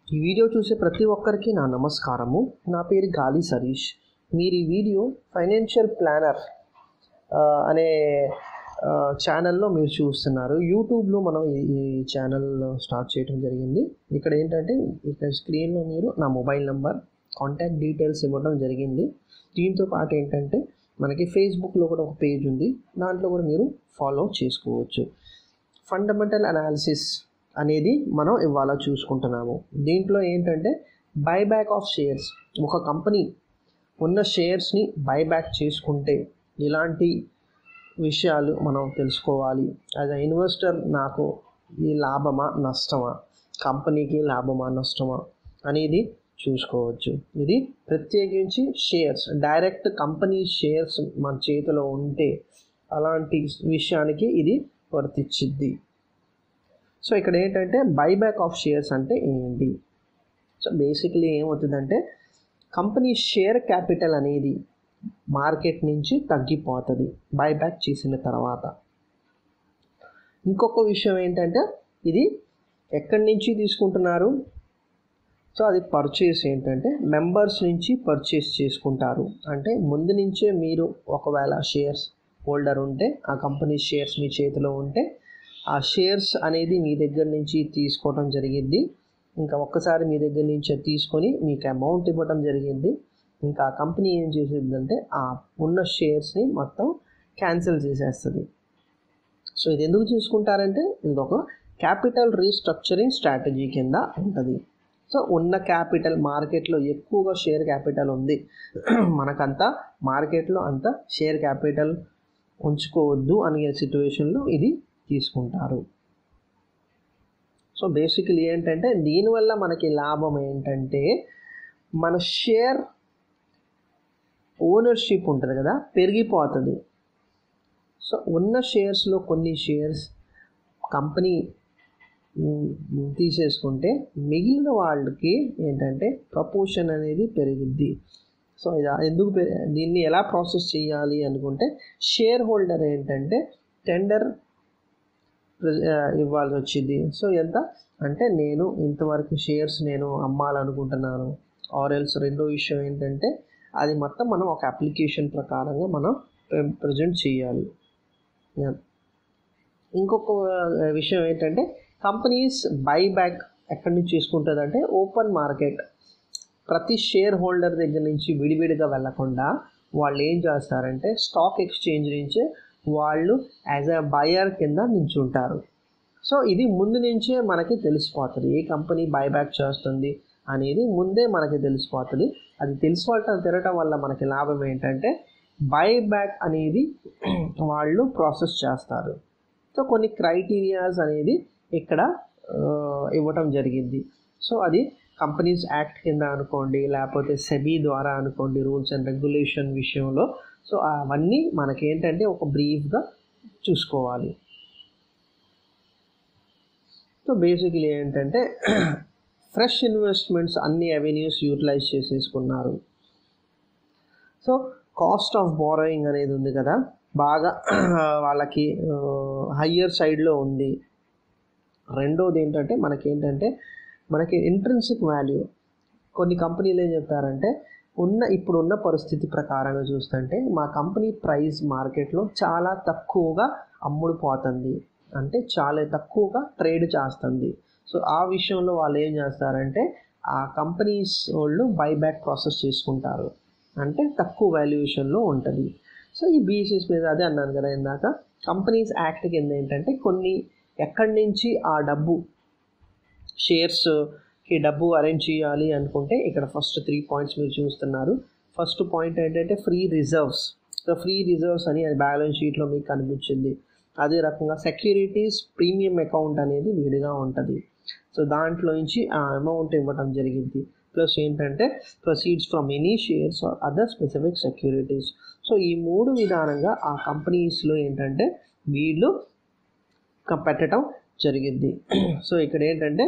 ఈ వీడియో చూసే ప్రతి ఒక్కరికి నా నమస్కారము నా పేరు గాలి సరీష్ మీరు ఈ వీడియో ఫైనాన్షియల్ ప్లానర్ అనే ఛానల్లో మీరు చూస్తున్నారు యూట్యూబ్లో మనం ఈ- ఈ ఛానల్ స్టార్ట్ చేయడం జరిగింది ఇక్కడ ఏంటంటే ఇక్కడ స్క్రీన్లో మీరు నా మొబైల్ నెంబర్ కాంటాక్ట్ డీటెయిల్స్ ఇవ్వడం జరిగింది దీంతో పాటు ఏంటంటే మనకి ఫేస్బుక్లో కూడా ఒక పేజ్ ఉంది దాంట్లో కూడా మీరు ఫాలో చేసుకోవచ్చు ఫండమెంటల్ అనాలిసిస్ అనేది మనం ఇవాళ చూసుకుంటున్నాము దీంట్లో ఏంటంటే బైబ్యాక్ ఆఫ్ షేర్స్ ఒక కంపెనీ ఉన్న షేర్స్ని బైబ్యాక్ చేసుకుంటే ఇలాంటి విషయాలు మనం తెలుసుకోవాలి యాజ్ అ ఇన్వెస్టర్ నాకు ఈ లాభమా నష్టమా కంపెనీకి లాభమా నష్టమా అనేది చూసుకోవచ్చు ఇది ప్రత్యేకించి షేర్స్ డైరెక్ట్ కంపెనీ షేర్స్ మన చేతిలో ఉంటే అలాంటి విషయానికి ఇది వర్తిచ్చిద్ది సో ఇక్కడ ఏంటంటే బైబ్యాక్ ఆఫ్ షేర్స్ అంటే ఏంటి సో బేసిక్లీ ఏమవుతుందంటే కంపెనీ షేర్ క్యాపిటల్ అనేది మార్కెట్ నుంచి తగ్గిపోతుంది బైబ్యాక్ చేసిన తర్వాత ఇంకొక విషయం ఏంటంటే ఇది ఎక్కడి నుంచి తీసుకుంటున్నారు సో అది పర్చేస్ ఏంటంటే మెంబర్స్ నుంచి పర్చేస్ చేసుకుంటారు అంటే ముందు నుంచే మీరు ఒకవేళ షేర్స్ హోల్డర్ ఉంటే ఆ కంపెనీ షేర్స్ మీ చేతిలో ఉంటే ఆ షేర్స్ అనేది మీ దగ్గర నుంచి తీసుకోవడం జరిగింది ఇంకా ఒక్కసారి మీ దగ్గర నుంచి అది తీసుకొని మీకు అమౌంట్ ఇవ్వడం జరిగింది ఇంకా ఆ కంపెనీ ఏం చేసేదంటే ఆ ఉన్న షేర్స్ని మొత్తం క్యాన్సిల్ చేసేస్తుంది సో ఇది ఎందుకు తీసుకుంటారంటే ఇది ఒక క్యాపిటల్ రీస్ట్రక్చరింగ్ స్ట్రాటజీ కింద ఉంటుంది సో ఉన్న క్యాపిటల్ మార్కెట్లో ఎక్కువగా షేర్ క్యాపిటల్ ఉంది మనకంతా మార్కెట్లో అంత షేర్ క్యాపిటల్ ఉంచుకోవద్దు అనే సిచ్యువేషన్లో ఇది తీసుకుంటారు సో బేసికలీ ఏంటంటే దీనివల్ల మనకి లాభం ఏంటంటే మన షేర్ ఓనర్షిప్ ఉంటుంది కదా పెరిగిపోతుంది సో ఉన్న షేర్స్లో కొన్ని షేర్స్ కంపెనీ మ్, తీసేసుకుంటే మిగిలిన వాళ్ళకి ఏంటంటే ప్రపోర్షన్ అనేది పెరిగిద్ది సో ఇది ఎందుకు పె- దీన్ని ఎలా ప్రాసెస్ చేయాలి అనుకుంటే షేర్ హోల్డర్ ఏంటంటే టెండర్ ఇవ్వాల్సి వచ్చింది సో ఎంత అంటే నేను ఇంతవరకు షేర్స్ నేను అమ్మాలనుకుంటున్నాను ఆర్ఎల్స్ రెండో విషయం ఏంటంటే అది మొత్తం మనం ఒక అప్లికేషన్ ప్రకారంగా మనం ప్రజెంట్ చేయాలి Yeah. ఇంకొక ఆ, విషయం ఏంటంటే కంపెనీస్ బైబ్యాక్ ఎక్కడి నుంచి చేసుకుంటుంది అంటే ఓపెన్ మార్కెట్ ప్రతి షేర్ హోల్డర్ దగ్గర నుంచి విడివిడిగా వెళ్లకుండా వాళ్ళు ఏం చేస్తారంటే స్టాక్ ఎక్స్చేంజ్ నుంచి వాళ్ళు యాజ్ అ బయర్ కింద నించుంటారు సో ఇది ముందు నుంచే మనకి తెలిసిపోతుంది ఏ కంపెనీ బైబ్యాక్ చేస్తుంది అనేది ముందే మనకి తెలిసిపోతుంది అది తెలిసిపోవటం తిరగటం వల్ల మనకి లాభం ఏంటంటే బైబ్యాక్ అనేది వాళ్ళు ప్రాసెస్ చేస్తారు సో కొన్ని క్రైటీరియాస్ అనేది ఇక్కడ ఆ, ఇవ్వటం జరిగింది సో అది కంపెనీస్ యాక్ట్ కింద అనుకోండి లేకపోతే సెబీ ద్వారా అనుకోండి రూల్స్ అండ్ రెగ్యులేషన్ విషయంలో సో అవన్నీ మనకేంటంటే ఒక బ్రీఫ్గా చూసుకోవాలి సో బేసిక్లీ ఏంటంటే ఫ్రెష్ ఇన్వెస్ట్మెంట్స్ అన్ని అవెన్యూస్ యూటిలైజ్ చేసేసుకున్నారు సో కాస్ట్ ఆఫ్ బారోయింగ్ అనేది ఉంది కదా బాగా వాళ్ళకి హయ్యర్ సైడ్లో ఉంది రెండోది ఏంటంటే మనకి ఏంటంటే మనకి ఇంట్రెన్సిక్ వాల్యూ కొన్ని కంపెనీలు ఏం చెప్తారంటే ఉన్న ఇప్పుడున్న పరిస్థితి ప్రకారంగా చూస్తుంటే మా కంపెనీ ప్రైస్ మార్కెట్లో చాలా తక్కువగా అమ్ముడుపోతుంది అంటే చాలా తక్కువగా ట్రేడ్ చేస్తుంది సో ఆ విషయంలో వాళ్ళు ఏం చేస్తారంటే ఆ కంపెనీస్ వాళ్ళు బైబ్యాక్ ప్రాసెస్ చేసుకుంటారు అంటే తక్కువ వాల్యుయేషన్లో ఉంటుంది సో ఈ బీసీస్ మీద అదే అన్నాను కదా ఇందాక కంపెనీస్ యాక్ట్ కింద ఏంటంటే కొన్ని ఎక్కడి నుంచి ఆ డబ్బు షేర్స్కి డబ్బు అరేంజ్ చేయాలి అనుకుంటే ఇక్కడ ఫస్ట్ త్రీ పాయింట్స్ మీరు చూస్తున్నారు ఫస్ట్ పాయింట్ ఏంటంటే free reserves so free reserves అని అది బ్యాలెన్స్ షీట్లో మీకు కనిపించింది అదే రకంగా సెక్యూరిటీస్ ప్రీమియం అకౌంట్ అనేది విడిగా ఉంటుంది సో దాంట్లో నుంచి ఆ అమౌంట్ ఇవ్వడం జరిగింది ప్లస్ ఏంటంటే proceeds from any shares or other specific securities so ఈ మూడు విధానంగా ఆ కంపెనీస్లో ఏంటంటే వీళ్ళు క- పెట్టడం జరిగింది సో ఇక్కడ ఏంటంటే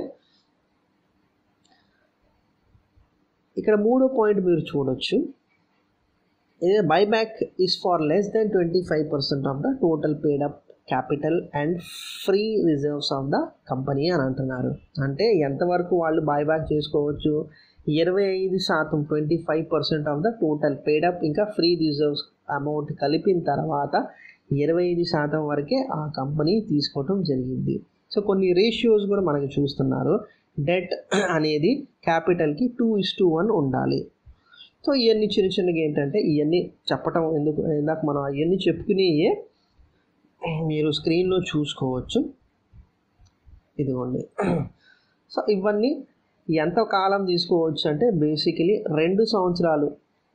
ఇక్కడ మూడో పాయింట్ మీరు చూడొచ్చు buyback is far less than twenty five percent of the total paid up capital and free reserves of the company అని అంటున్నారు అంటే ఎంతవరకు వాళ్ళు బైబ్యాక్ చేసుకోవచ్చు ఇరవై ఐదు శాతం twenty five percent of the total paid up ఇంకా ఫ్రీ రిజర్వ్స్ అమౌంట్ కలిపిన తర్వాత ఇరవై ఐదు శాతం వరకే ఆ కంపెనీ తీసుకోవటం జరిగింది సో కొన్ని రేషియోస్ కూడా మనకి చూస్తున్నారు డెట్ అనేది క్యాపిటల్కి టూ ఇస్ టూ వన్ ఉండాలి సో ఇవన్నీ చిన్న చిన్నగా ఏంటంటే ఇవన్నీ చెప్పటం ఎందుకు ఇందాక మనం అవన్నీ చెప్పుకునేయే మీరు స్క్రీన్లో చూసుకోవచ్చు ఇదిగోండి సో ఇవన్నీ ఎంత కాలం తీసుకోవచ్చు అంటే బేసికలీ రెండు సంవత్సరాలు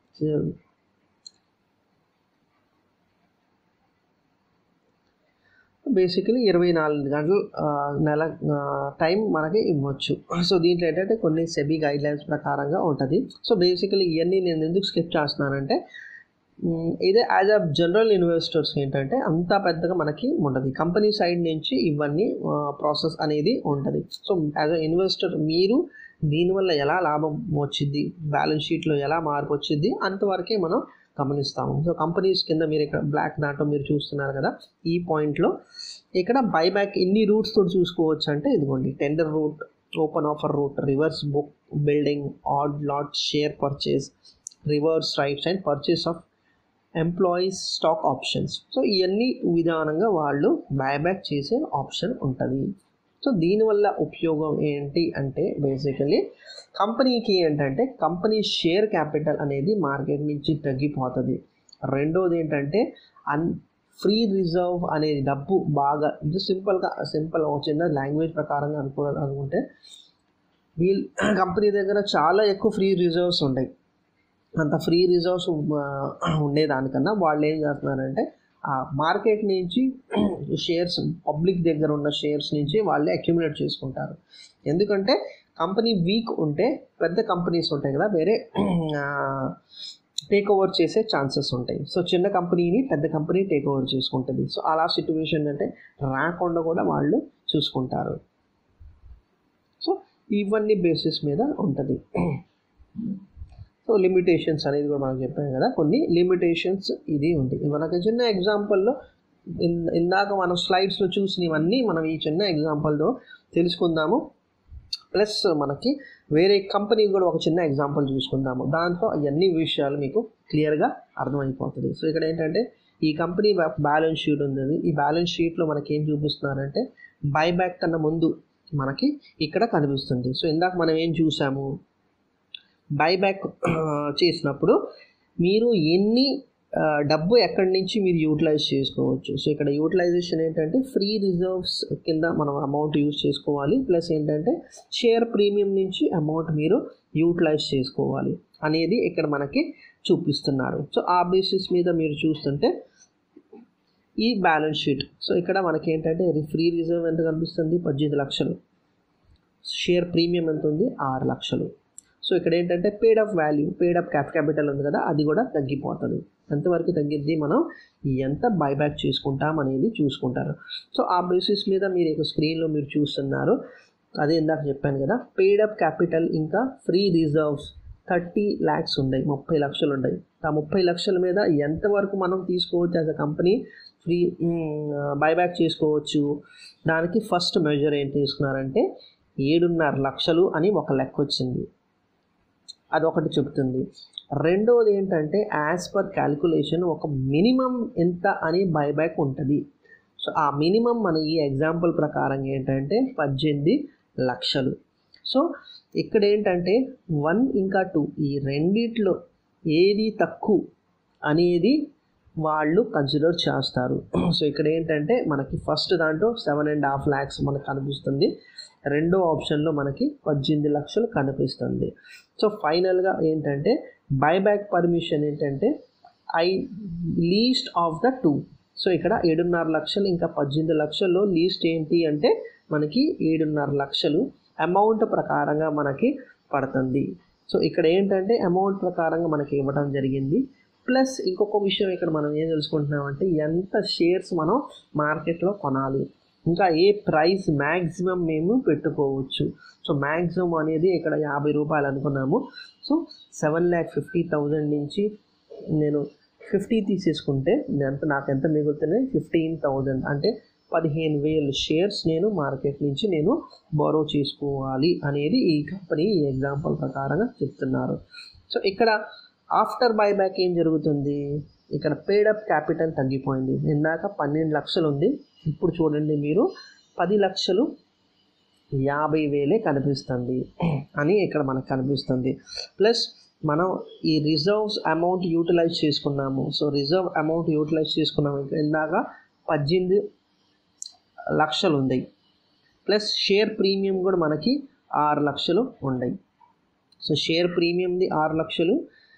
బేసికలీ ఇరవై నాలుగు గంటలు ఆ, నెల ఆ, టైం మనకి ఇవ్వచ్చు సో దీంట్లో ఏంటంటే కొన్ని సెబీ గైడ్ లైన్స్ ప్రకారంగా ఉంటుంది సో బేసికలీ ఇవన్నీ నేను ఎందుకు స్కిప్ చేస్తున్నానంటే మ్, ఇదే యాజ్ అ జనరల్ ఇన్వెస్టర్స్ ఏంటంటే అంత పెద్దగా మనకి ఉండదు కంపెనీ సైడ్ నుంచి ఇవన్నీ ప్రాసెస్ అనేది ఉంటుంది సో యాజ్ అ ఇన్వెస్టర్ మీరు దీనివల్ల ఎలా లాభం వచ్చింది బ్యాలెన్స్ షీట్లో ఎలా మార్పు వచ్చింది అంతవరకే మనం గమనిస్తాము సో కంపెనీస్ కింద మీరు ఇక్కడ బ్లాక్ దాంట్లో మీరు చూస్తున్నారు కదా ఈ పాయింట్లో ఇక్కడ బైబ్యాక్ ఎన్ని రూట్స్ తోటి చూసుకోవచ్చు అంటే ఇదిగోండి tender route open offer route reverse book building odd lot share purchase reverse rights and purchase of employees stock options so ఇవన్నీ విధానంగా వాళ్ళు బైబ్యాక్ చేసే ఆప్షన్ ఉంటుంది సో దీనివల్ల ఉపయోగం ఏంటి అంటే బేసికలీ కంపెనీకి ఏంటంటే కంపెనీ షేర్ క్యాపిటల్ అనేది మార్కెట్ నుంచి తగ్గిపోతుంది రెండోది ఏంటంటే అన్ ఫ్రీ రిజర్వ్ అనేది డబ్బు బాగా ఇది సింపుల్గా సింపుల్ చిన్న లాంగ్వేజ్ ప్రకారంగా అనుకో అనుకుంటే వీల్ కంపెనీ దగ్గర చాలా ఎక్కువ ఫ్రీ రిజర్వ్స్ ఉంటాయి అంత ఫ్రీ రిజర్వ్స్ ఉండేదానికన్నా వాళ్ళు ఏం చేస్తున్నారంటే ఆ మార్కెట్ నుంచి షేర్స్ పబ్లిక్ దగ్గర ఉన్న షేర్స్ నుంచి వాళ్ళే అక్యుములేట్ చేసుకుంటారు ఎందుకంటే కంపెనీ వీక్ ఉంటే పెద్ద కంపెనీస్ ఉంటాయి కదా వేరే టేక్ ఓవర్ చేసే ఛాన్సెస్ ఉంటాయి సో చిన్న కంపెనీని పెద్ద కంపెనీ టేక్ ఓవర్ చేసుకుంటుంది సో అలా సిచ్యువేషన్ అంటే రాకుండా కూడా వాళ్ళు చూసుకుంటారు సో ఇవన్నీ బేసిస్ మీద ఉంటుంది సో లిమిటేషన్స్ అనేది కూడా మనం చెప్పాం కదా కొన్ని లిమిటేషన్స్ ఇది ఉంది మనకు చిన్న ఎగ్జాంపుల్లో ఇన్- ఇందాక మనం స్లైడ్స్లో చూసినవన్నీ మనం ఈ చిన్న ఎగ్జాంపుల్తో తెలుసుకుందాము ప్లస్ మనకి వేరే కంపెనీ కూడా ఒక చిన్న ఎగ్జాంపుల్ చూసుకుందాము దాంతో అవన్నీ విషయాలు మీకు క్లియర్గా అర్థమైపోతుంది సో ఇక్కడ ఏంటంటే ఈ కంపెనీ బ్యాలెన్స్ షీట్ ఉంది ఈ బ్యాలెన్స్ షీట్లో మనకి ఏం చూపిస్తున్నారంటే బైబ్యాక్ కన్నా ముందు మనకి ఇక్కడ కనిపిస్తుంది సో ఇందాక మనం ఏం చూసాము బైబ్యాక్ చేసినప్పుడు మీరు ఎన్ని ఆ, డబ్బు ఎక్కడి నుంచి మీరు యూటిలైజ్ చేసుకోవచ్చు సో ఇక్కడ యూటిలైజేషన్ ఏంటంటే ఫ్రీ రిజర్వ్స్ కింద మనం అమౌంట్ యూజ్ చేసుకోవాలి ప్లస్ ఏంటంటే షేర్ ప్రీమియం నుంచి అమౌంట్ మీరు యూటిలైజ్ చేసుకోవాలి అనేది ఇక్కడ మనకి చూపిస్తున్నారు సో ఆ బేసిస్ మీద మీరు చూస్తుంటే ఈ బ్యాలెన్స్ షీట్ సో ఇక్కడ మనకి ఏంటంటే ఫ్రీ రిజర్వ్ ఎంత కనిపిస్తుంది పద్దెనిమిది లక్షలు షేర్ ప్రీమియం ఎంత ఉంది ఆరు లక్షలు సో ఇక్కడ ఏంటంటే paid up value paid up cap capital ఉంది కదా అది కూడా తగ్గిపోతుంది ఎంతవరకు తగ్గిద్ది మనం ఎంత బైబ్యాక్ చేసుకుంటాం అనేది చూసుకుంటారు సో ఆ బేసిస్ మీద మీరు ఇక స్క్రీన్లో మీరు చూస్తున్నారు అదే ఇందాక చెప్పాను కదా పేడ్ అప్ క్యాపిటల్ ఇంకా ఫ్రీ రిజర్వ్స్ థర్టీ ల్యాక్స్ ఉన్నాయి ముప్పై లక్షలు ఉన్నాయి ఆ ముప్పై లక్షల మీద ఎంతవరకు మనం తీసుకోవచ్చు as a company free buyback చేసుకోవచ్చు దానికి ఫస్ట్ మెజర్ ఏం తీసుకున్నారంటే ఏడున్నర లక్షలు అని ఒక లెక్క వచ్చింది అదొకటి చెప్తుంది రెండోది ఏంటంటే యాజ్ పర్ క్యాలిక్యులేషన్ ఒక మినిమం ఎంత అని బైబ్యాక్ ఉంటుంది సో ఆ మినిమం మన ఈ ఎగ్జాంపుల్ ప్రకారం ఏంటంటే పద్దెనిమిది లక్షలు సో ఇక్కడ ఏంటంటే వన్ ఇంకా టూ ఈ రెండిట్లో ఏది తక్కువ అనేది వాళ్ళు కన్సిడర్ చేస్తారు సో ఇక్కడ ఏంటంటే మనకి ఫస్ట్ దాంట్లో సెవెన్ అండ్ హాఫ్ ల్యాక్స్ మనకు కనిపిస్తుంది రెండో ఆప్షన్లో మనకి పద్దెనిమిది లక్షలు కనిపిస్తుంది సో ఫైనల్గా ఏంటంటే బైబ్యాక్ పర్మిషన్ ఏంటంటే I least of the two so ఇక్కడ ఏడున్నర లక్షలు ఇంకా పద్దెనిమిది లక్షల్లో లీస్ట్ ఏంటి అంటే మనకి ఏడున్నర లక్షలు అమౌంట్ ప్రకారంగా మనకి పడుతుంది సో ఇక్కడ ఏంటంటే అమౌంట్ ప్రకారంగా మనకి ఇవ్వడం జరిగింది ప్లస్ ఇంకొక విషయం ఇక్కడ మనం ఏం తెలుసుకుంటున్నామంటే ఎంత షేర్స్ మనం మార్కెట్లో కొనాలి ఇంకా ఏ ప్రైస్ మ్యాక్సిమం మేము పెట్టుకోవచ్చు సో మ్యాక్సిమం అనేది ఇక్కడ యాభై రూపాయలు అనుకున్నాము so seven lakh fifty thousand నుంచి నేను ఫిఫ్టీ తీసేసుకుంటే ఎంత నాకు ఎంత మిగులుతున్నాయి ఫిఫ్టీన్ థౌజండ్ అంటే పదిహేను వేలు షేర్స్ నేను మార్కెట్ నుంచి నేను బోరో చేసుకోవాలి అనేది ఈ కంపెనీ ఈ ఎగ్జాంపుల్ ప్రకారంగా చెప్తున్నారు సో ఇక్కడ ఆఫ్టర్ బైబ్యాక్ ఏం జరుగుతుంది ఇక్కడ పేడప్ క్యాపిటల్ తగ్గిపోయింది ఇందాక పన్నెండు లక్షలు ఉంది ఇప్పుడు చూడండి మీరు పది లక్షలు యాభై వేలే కనిపిస్తుంది అని ఇక్కడ మనకు కనిపిస్తుంది ప్లస్ మనం ఈ రిజర్వ్స్ అమౌంట్ యూటిలైజ్ చేసుకున్నాము సో రిజర్వ్ అమౌంట్ యూటిలైజ్ చేసుకున్నాము ఇందాక పద్దెనిమిది లక్షలు ఉన్నాయి ప్లస్ షేర్ ప్రీమియం కూడా మనకి ఆరు లక్షలు ఉన్నాయి సో షేర్ ప్రీమియంది ఆరు లక్షలు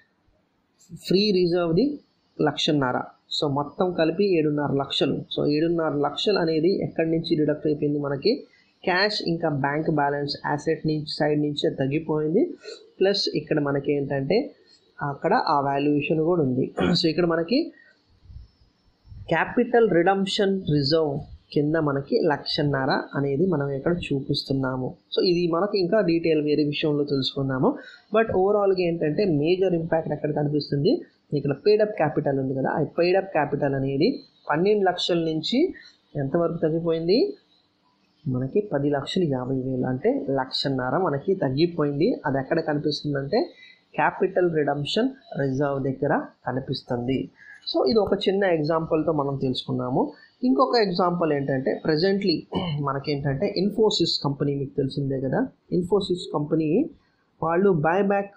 ఫ్రీ రిజర్వ్ది లక్షన్నర సో మొత్తం కలిపి ఏడున్నర లక్షలు సో ఏడున్నర లక్షలు అనేది ఎక్కడి నుంచి డిడక్ట్ అయిపోయింది మనకి క్యాష్ ఇంకా బ్యాంక్ బ్యాలెన్స్ యాసెట్ నుంచి సైడ్ నుంచి తగ్గిపోయింది ప్లస్ ఇక్కడ మనకి ఏంటంటే అక్కడ ఆ వాల్యుయేషన్ కూడా ఉంది సో ఇక్కడ మనకి క్యాపిటల్ రిడమ్షన్ రిజర్వ్ కింద మనకి లక్షన్నర అనేది మనం ఇక్కడ చూపిస్తున్నాము సో ఇది మనకు ఇంకా డీటెయిల్ వేరే విషయంలో తెలుసుకుందాము బట్ ఓవరాల్గా ఏంటంటే మేజర్ ఇంపాక్ట్ ఎక్కడ కనిపిస్తుంది ఇక్కడ పేడప్ క్యాపిటల్ ఉంది కదా ఆ పేడప్ క్యాపిటల్ అనేది పన్నెండు లక్షల నుంచి ఎంతవరకు తగ్గిపోయింది మనకి పది లక్షలు యాభై వేలు అంటే లక్షన్నర మనకి తగ్గిపోయింది అది ఎక్కడ కనిపిస్తుందంటే క్యాపిటల్ రిడమ్షన్ రిజర్వ్ దగ్గర కనిపిస్తుంది సో ఇది ఒక చిన్న ఎగ్జాంపుల్తో మనం తెలుసుకున్నాము ఇంకొక ఎగ్జాంపుల్ ఏంటంటే ప్రజెంట్లీ మనకేంటంటే ఇన్ఫోసిస్ కంపెనీ మీకు తెలిసిందే కదా ఇన్ఫోసిస్ కంపెనీ వాళ్ళు బైబ్యాక్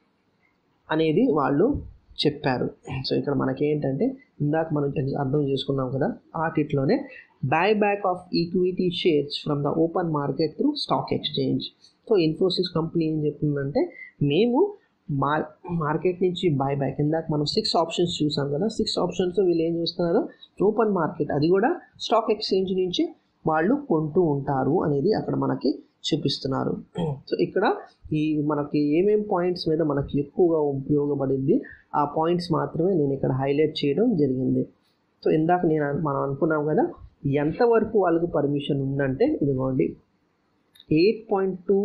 అనేది వాళ్ళు చెప్పారు సో ఇక్కడ మనకి ఏంటంటే ఇందాక మనం అర్థం చేసుకున్నాం కదా ఆటిట్లోనే buyback of equity shares from the open market through stock exchange so Infosys company ఏం చెప్తుందంటే మేము మార్ మార్కెట్ నుంచి బైబ్యాక్ ఇందాక మనం సిక్స్ ఆప్షన్స్ చూసాం కదా సిక్స్ ఆప్షన్స్ వీళ్ళు ఏం చేస్తున్నారు ఓపెన్ మార్కెట్ అది కూడా స్టాక్ ఎక్స్చేంజ్ నుంచి వాళ్ళు కొంటూ ఉంటారు అనేది అక్కడ మనకి చూపిస్తున్నారు సో ఇక్కడ ఈ మనకి ఏమేం పాయింట్స్ మీద మనకి ఎక్కువగా ఉపయోగపడింది ఆ పాయింట్స్ మాత్రమే నేను ఇక్కడ హైలైట్ చేయడం జరిగింది సో ఇందాక నేను మనం అనుకున్నాం కదా ఎంతవరకు వాళ్ళకి పర్మిషన్ ఉందంటే ఇదిగోండి ఎయిట్ పాయింట్ టూ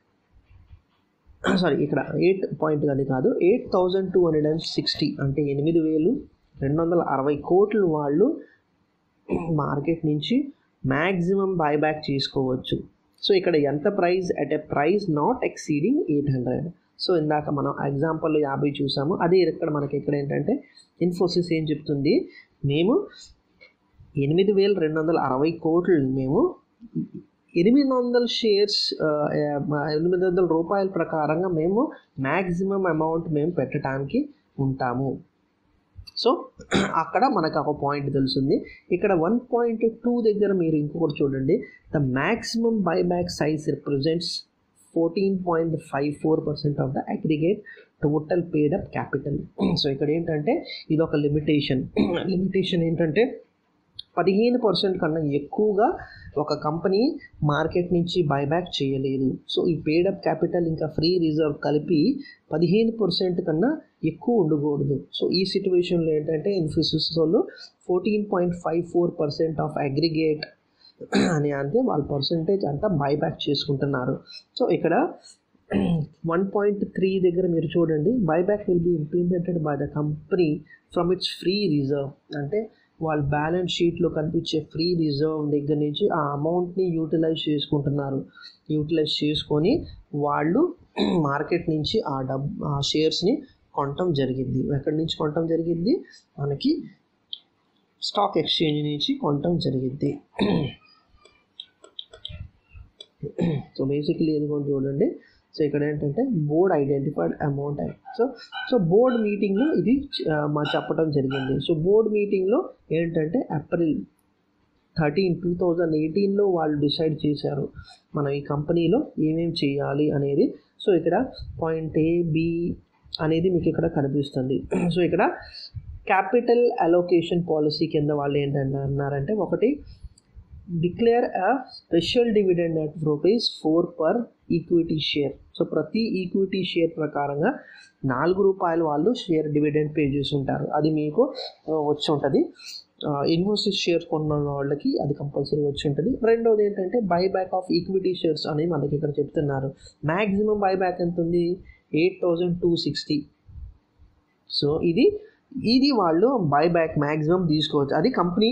సారీ ఇక్కడ ఎయిట్ పాయింట్ అది కాదు eight thousand two hundred and sixty అంటే ఎనిమిది వేలు రెండు వందల అరవై కోట్లు వాళ్ళు మార్కెట్ నుంచి మ్యాక్సిమం బైబ్యాక్ చేసుకోవచ్చు సో ఇక్కడ ఎంత price at a price not exceeding eight hundred so ఇందాక మనం ఎగ్జాంపుల్లో యాభై చూసాము అదే ఇక్కడ మనకి ఇక్కడ ఏంటంటే ఇన్ఫోసిస్ ఏం చెప్తుంది మేము ఎనిమిది వేల రెండు వందల అరవై కోట్లు మేము ఎనిమిది వందల షేర్స్ ఎనిమిది వందల రూపాయల ప్రకారంగా మేము మ్యాక్సిమం అమౌంట్ మేము పెట్టడానికి ఉంటాము సో అక్కడ మనకు ఒక పాయింట్ తెలుస్తుంది ఇక్కడ వన్ పాయింట్ టూ దగ్గర మీరు ఇంకొకటి చూడండి the maximum buyback size represents fourteen point five four percent of the aggregate total paid up capital so ఇక్కడ ఏంటంటే ఇది ఒక లిమిటేషన్ లిమిటేషన్ ఏంటంటే పదిహేను పర్సెంట్ కన్నా ఎక్కువగా ఒక కంపెనీ మార్కెట్ నుంచి బైబ్యాక్ చేయలేదు సో ఈ పేడప్ క్యాపిటల్ ఇంకా ఫ్రీ రిజర్వ్ కలిపి పదిహేను పర్సెంట్ కన్నా ఎక్కువ ఉండకూడదు సో ఈ సిచ్యువేషన్లో ఏంటంటే ఇన్ఫోసిస్ వాళ్ళు fourteen point five four percent of aggregate అని అంటే వాళ్ళ పర్సంటేజ్ అంతా బైబ్యాక్ చేసుకుంటున్నారు సో ఇక్కడ వన్ పాయింట్ త్రీ దగ్గర మీరు చూడండి buyback will be implemented by the company from its free reserve అంటే వాళ్ళ బ్యాలెన్స్ షీట్లో కనిపించే ఫ్రీ రిజర్వ్ దగ్గర నుంచి ఆ అమౌంట్ని యూటిలైజ్ చేసుకుంటున్నారు యూటిలైజ్ చేసుకొని వాళ్ళు మార్కెట్ నుంచి ఆ డబ్ ఆ షేర్స్ని కొనటం జరిగింది ఎక్కడి నుంచి కొనటం జరిగింది మనకి స్టాక్ ఎక్స్చేంజ్ నుంచి కొనటం జరిగింది సో బేసిక్లీ ఇది కూడా చూడండి సో ఇక్కడ ఏంటంటే board identified amount so so board మీటింగ్లో ఇది మా చెప్పడం జరిగింది సో బోర్డ్ మీటింగ్లో ఏంటంటే ఏప్రిల్ థర్టీన్ టూ థౌజండ్ ఎయిటీన్లో వాళ్ళు డిసైడ్ చేశారు మనం ఈ కంపెనీలో ఏమేమి చేయాలి అనేది సో ఇక్కడ పాయింట్ ఏ బి అనేది మీకు ఇక్కడ కనిపిస్తుంది సో ఇక్కడ క్యాపిటల్ అలోకేషన్ పాలసీ కింద వాళ్ళు ఏంటంటే అన్నారంటే ఒకటి declare a special dividend at rupees four per equity share so ప్రతి ఈక్విటీ షేర్ ప్రకారంగా నాలుగు రూపాయలు వాళ్ళు షేర్ డివిడెండ్ పే చేసి ఉంటారు అది మీకు వచ్చి ఉంటుంది ఇన్వెస్టిస్ షేర్ కొన్న వాళ్ళకి అది కంపల్సరీ వచ్చి ఉంటుంది రెండోది ఏంటంటే బైబ్యాక్ ఆఫ్ ఈక్విటీ షేర్స్ అని మనకి ఇక్కడ చెప్తున్నారు మ్యాక్సిమం బైబ్యాక్ ఎంత ఉంది eight thousand two sixty so ఇది ఇది వాళ్ళు బైబ్యాక్ మ్యాక్సిమం తీసుకోవచ్చు అది కంపెనీ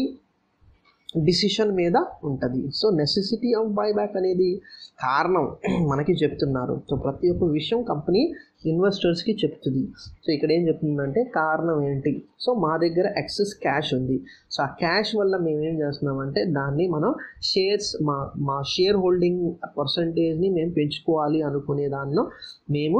డిసిషన్ మీద ఉంటుంది సో నెసెసిటీ ఆఫ్ బైబ్యాక్ అనేది కారణం మనకి చెప్తున్నారు సో ప్రతి ఒక్క విషయం కంపెనీ ఇన్వెస్టర్స్కి చెప్తుంది సో ఇక్కడ ఏం చెప్తుందంటే కారణం ఏంటి సో మా దగ్గర ఎక్సెస్ క్యాష్ ఉంది సో ఆ క్యాష్ వల్ల మేము ఏం చేస్తున్నామంటే దాన్ని మనం షేర్స్ మా మా షేర్ హోల్డింగ్ పర్సంటేజ్ని మేము పెంచుకోవాలి అనుకునే దానిలో మేము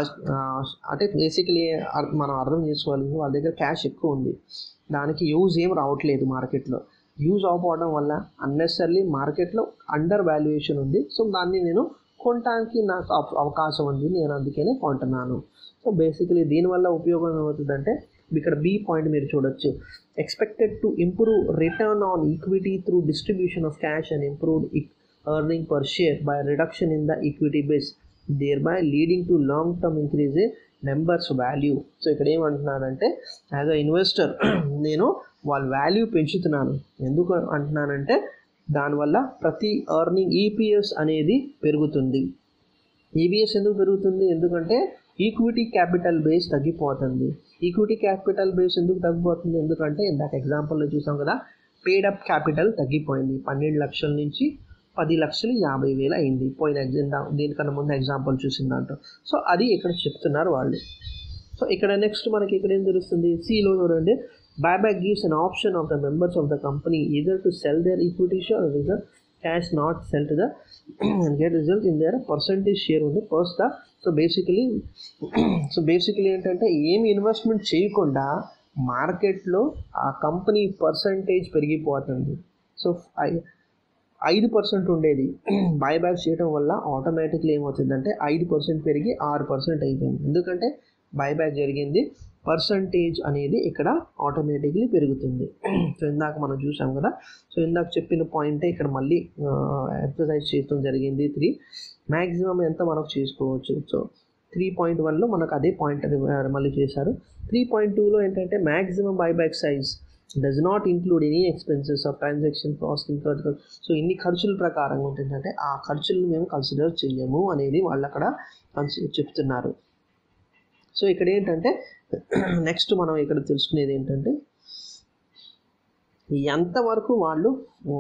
అంటే బేసికలీ మనం అర్థం చేసుకోవాలి వాళ్ళ దగ్గర క్యాష్ ఎక్కువ ఉంది దానికి యూజ్ ఏం రావట్లేదు మార్కెట్లో యూజ్ అవ్వకపోవడం వల్ల అన్నెసర్లీ మార్కెట్లో అండర్ వాల్యుయేషన్ ఉంది సో దాన్ని నేను కొనడానికి నాకు అవకాశం ఉంది నేను అందుకనే కొంటున్నాను సో బేసికలీ దీనివల్ల ఉపయోగం ఏమవుతుందంటే ఇక్కడ బి పాయింట్ మీరు చూడొచ్చు expected to improve return on equity through distribution of cash and improved earning per share by reduction in the equity base thereby leading to long term increase a members value so ఇక్కడ ఏమంటున్నానంటే as a investor నేను వాళ్ళ value పెంచుతున్నాను ఎందుకు అంటున్నానంటే దానివల్ల ప్రతి earning EPS అనేది పెరుగుతుంది ఈపీఎస్ ఎందుకు పెరుగుతుంది ఎందుకంటే ఈక్విటీ క్యాపిటల్ బేస్ తగ్గిపోతుంది ఈక్విటీ క్యాపిటల్ బేస్ ఎందుకు తగ్గిపోతుంది ఎందుకంటే ఇందాక ఎగ్జాంపుల్లో చూసాం కదా పేడప్ క్యాపిటల్ తగ్గిపోయింది పన్నెండు లక్షల నుంచి పది లక్షలు యాభై వేలు అయింది పోయిన ఎగ్జామ్ దీనికన్నా ముందు ఎగ్జాంపుల్ చూసిన దాంట్లో సో అది ఇక్కడ చెప్తున్నారు వాళ్ళు సో ఇక్కడ నెక్స్ట్ మనకి ఇక్కడ ఏం తెలుస్తుంది సిలో చూడండి buyback gives an option of the members of the company either to sell their equity share or either cash not sell to the and get result in their percentage share ఉంది first the so basically so basically ఏంటంటే ఏమి investment చేయకుండా మార్కెట్లో ఆ company percentage పెరిగిపోతుంది so ఐదు percent ఉండేది buyback చేయడం వల్ల ఆటోమేటిక్లీ ఏమవుతుందంటే ఐదు పర్సెంట్ పెరిగి ఆరు పర్సెంట్ అయిపోయింది ఎందుకంటే బైబ్యాక్ జరిగింది పర్సంటేజ్ అనేది ఇక్కడ ఆటోమేటిక్లీ పెరుగుతుంది సో ఇందాక మనం చూసాం కదా సో ఇందాక చెప్పిన పాయింటే ఇక్కడ మళ్ళీ ఎక్సర్సైజ్ చేయడం జరిగింది త్రీ మ్యాక్సిమం ఎంత మనకు చేసుకోవచ్చు సో త్రీ పాయింట్ వన్లో మనకు అదే పాయింట్ మళ్ళీ చేశారు త్రీ పాయింట్ టూలో ఏంటంటే maximum buyback size does not include any expenses of transaction cost incurred so ఇన్ని ఖర్చుల ప్రకారంగా ఉంటుందంటే ఆ ఖర్చులను మేము కన్సిడర్ చేయము అనేది వాళ్ళు అక్కడ చెప్తున్నారు సో ఇక్కడ ఏంటంటే నెక్స్ట్ మనం ఇక్కడ తెలుసుకునేది ఏంటంటే ఎంతవరకు వాళ్ళు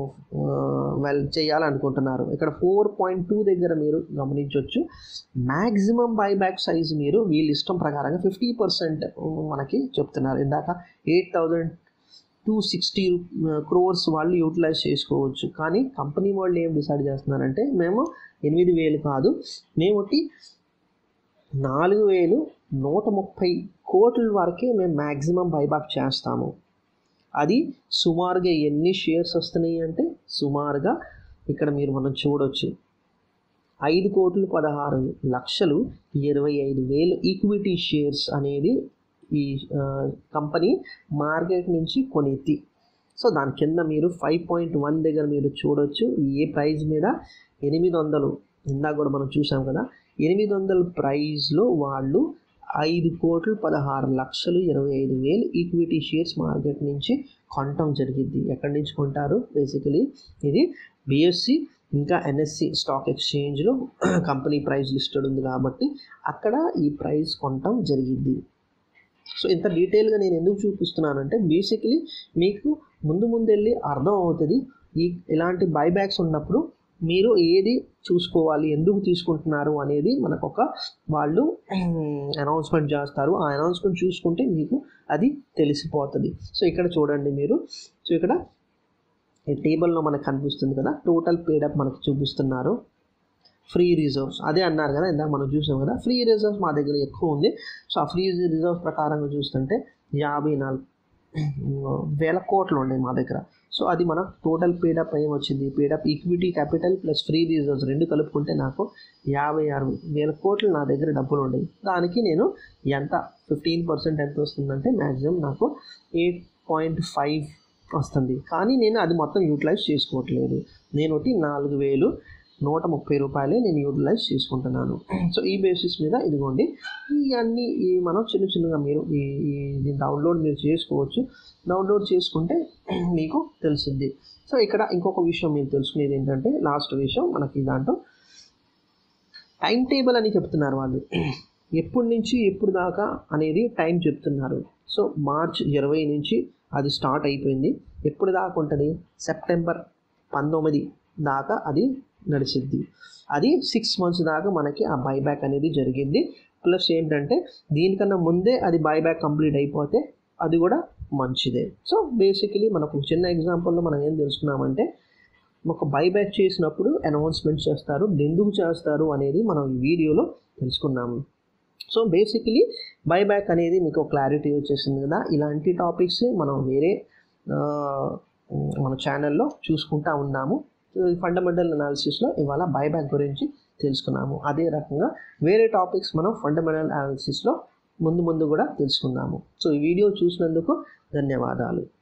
వెల్ చేయాలనుకుంటున్నారు ఇక్కడ ఫోర్ పాయింట్ టూ దగ్గర మీరు గమనించవచ్చు మ్యాక్సిమం బైబ్యాక్ సైజ్ మీరు వీళ్ళ ఇష్టం ప్రకారంగా ఫిఫ్టీ పర్సెంట్ మనకి చెప్తున్నారు ఇందాక eight thousand two sixty crores వాళ్ళు యూటిలైజ్ చేసుకోవచ్చు కానీ కంపెనీ వాళ్ళు ఏం డిసైడ్ చేస్తున్నారంటే మేము ఎనిమిది వేలు కాదు మేము నాలుగు వేలు నూట ముప్పై కోట్ల వరకే మేము మ్యాక్సిమం బైబాక్ చేస్తాము అది సుమారుగా ఎన్ని షేర్స్ వస్తున్నాయి అంటే సుమారుగా ఇక్కడ మీరు మనం చూడొచ్చు ఐదు కోట్లు పదహారు లక్షలు ఇరవై ఐదు వేలు ఈక్విటీ షేర్స్ అనేది ఈ కంపెనీ మార్కెట్ నుంచి కొనేది సో దాని కింద మీరు ఫైవ్ పాయింట్ వన్ దగ్గర మీరు చూడొచ్చు ఏ ప్రైస్ మీద ఎనిమిది వందలు ఇందాక కూడా మనం చూసాం కదా ఎనిమిది వందల ప్రైస్లో వాళ్ళు ఐదు కోట్లు పదహారు లక్షలు ఇరవై ఐదు వేలు ఈక్విటీ షేర్స్ మార్కెట్ నుంచి కొనటం జరిగింది ఎక్కడి నుంచి కొంటారు బేసికలీ ఇది బిఎస్సి ఇంకా ఎన్ఎస్సి స్టాక్ ఎక్స్చేంజ్లో కంపెనీ ప్రైస్ లిస్టెడ్ ఉంది కాబట్టి అక్కడ ఈ ప్రైస్ కొనటం జరిగింది సో ఇంత డీటెయిల్గా నేను ఎందుకు చూపిస్తున్నానంటే బేసికలీ మీకు ముందు ముందు వెళ్ళి అర్థం అవుతుంది ఈ ఇలాంటి బైబ్యాక్స్ ఉన్నప్పుడు మీరు ఏది చూసుకోవాలి ఎందుకు తీసుకుంటున్నారు అనేది మనకు ఒక వాళ్ళు అనౌన్స్మెంట్ చేస్తారు ఆ అనౌన్స్మెంట్ చూసుకుంటే మీకు అది తెలిసిపోతుంది సో ఇక్కడ చూడండి మీరు సో ఇక్కడ ఈ టేబుల్లో మనకు కనిపిస్తుంది కదా టోటల్ పేడప్ మనకు చూపిస్తున్నారు ఫ్రీ రిజర్వ్స్ అదే అన్నారు కదా ఇందాక మనం చూసాం కదా ఫ్రీ రిజర్వ్స్ మా దగ్గర ఎక్కువ ఉంది సో ఆ ఫ్రీ రిజర్వ్స్ ప్రకారంగా చూస్తుంటే యాభై నాలుగు వేల కోట్లు ఉన్నాయి మా దగ్గర సో అది మన టోటల్ పేడప్ ఏం వచ్చింది paid up equity capital plus free reserves రెండు కలుపుకుంటే నాకు యాభై ఆరు వేల కోట్లు నా దగ్గర డబ్బులు ఉన్నాయి దానికి నేను ఎంత ఫిఫ్టీన్ పర్సెంట్ ఎంత వస్తుందంటే మ్యాక్సిమం నాకు ఎయిట్ పాయింట్ ఫైవ్ వస్తుంది కానీ నేను అది మొత్తం యూటిలైజ్ చేసుకోవట్లేదు నేను ఒకటి నాలుగు వేలు నూట ముప్పై రూపాయలే నేను యూటిలైజ్ చేసుకుంటున్నాను సో ఈ బేసిస్ మీద ఇదిగోండి ఇవన్నీ ఈ మనం చిన్న చిన్నగా మీరు ఈ ఈ డౌన్లోడ్ మీరు చేసుకోవచ్చు డౌన్లోడ్ చేసుకుంటే మీకు తెలిసింది సో ఇక్కడ ఇంకొక విషయం మీరు తెలుసుకునేది ఏంటంటే లాస్ట్ విషయం మనకి దాంట్లో టైం టేబుల్ అని చెప్తున్నారు వాళ్ళు ఎప్పటి నుంచి ఎప్పుడు దాకా అనేది టైం చెప్తున్నారు సో మార్చ్ ఇరవై నుంచి అది స్టార్ట్ అయిపోయింది ఎప్పుడు దాకా ఉంటుంది సెప్టెంబర్ పంతొమ్మిది దాకా అది నడిచిద్ది అది సిక్స్ మంత్స్ దాకా మనకి ఆ బైబ్యాక్ అనేది జరిగింది ప్లస్ ఏంటంటే దీనికన్నా ముందే అది బైబ్యాక్ కంప్లీట్ అయిపోతే అది కూడా మంచిదే సో బేసికలీ మనకు చిన్న ఎగ్జాంపుల్లో మనం ఏం తెలుసుకున్నామంటే ఒక బైబ్యాక్ చేసినప్పుడు అనౌన్స్మెంట్ చేస్తారు ఎందుకు చేస్తారు అనేది మనం ఈ వీడియోలో తెలుసుకున్నాము సో బేసికలీ బైబ్యాక్ అనేది మీకు క్లారిటీ వచ్చేసింది కదా ఇలాంటి టాపిక్స్ మనం వేరే మన ఛానల్లో చూసుకుంటా ఉన్నాము ఫండమెంటల్ అనాలిసిస్లో ఇవాళ బైబ్యాక్ గురించి తెలుసుకున్నాము అదే రకంగా వేరే టాపిక్స్ మనం ఫండమెంటల్ అనాలిసిస్లో ముందు ముందు కూడా తెలుసుకుందాము సో ఈ వీడియో చూసినందుకు ధన్యవాదాలు